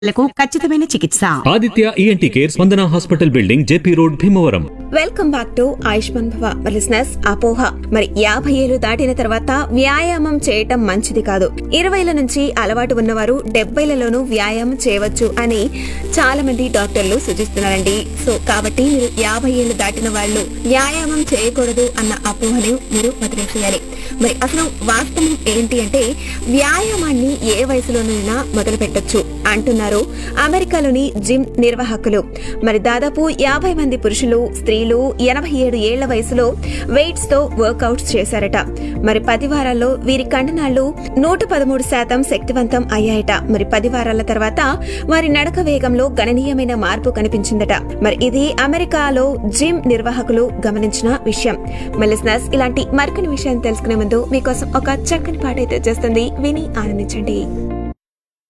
లకు ఖచ్చితమైన చికిత్స Aditya ENT care Spandana hospital building J P road Bhimavaram welcome back to Ayushman Bhava listeners అపోహ మరి యాభై ఏళ్లు దాటిన తర్వాత వ్యాయామం చేయటం మంచిది కాదు ఇరవైల నుంచి అలవాటు ఉన్నవారు డెబ్బైలలోనూ వ్యాయామం చేయవచ్చు అని చాలా మంది డాక్టర్లు సూచిస్తున్నారండి సో కాబట్టి మీరు యాభై ఏళ్లు దాటిన వాళ్ళు వ్యాయామం చేయకూడదు అన్న అపోహని మీరు వదిలేసేయాలి మరి అసలు వాస్తవం ఏంటి అంటే వ్యాయామాన్ని ఏ వయసులోనైనా మొదలు పెట్టొచ్చు అంటున్నారు అమెరికాలోని జిమ్ నిర్వాహకులు మరి దాదాపు యాభై మంది పురుషులు స్త్రీలు ఎనభై ఏడు ఏళ్ల వయసులో వెయిట్స్ తో వర్కౌట్స్ చేశారట మరి పది వారాల్లో వీరి కండనాళ్లు నూట పదమూడు శాతం శక్తివంతం అయ్యాయట మరి పది వారాల తర్వాత వారి నడక వేగంలో గణనీయమైన మార్పు కనిపించిందట మరి ఇది అమెరికాలో జిమ్ నిర్వాహకులు గమనించిన విషయం మెలిస్నర్స్ ఇలాంటి మరికొన్ని విషయాన్ని తెలుసుకునే ముందు మీకోసం ఒక చక్కని పాట అయితే చేస్తుంది విని ఆనందించండి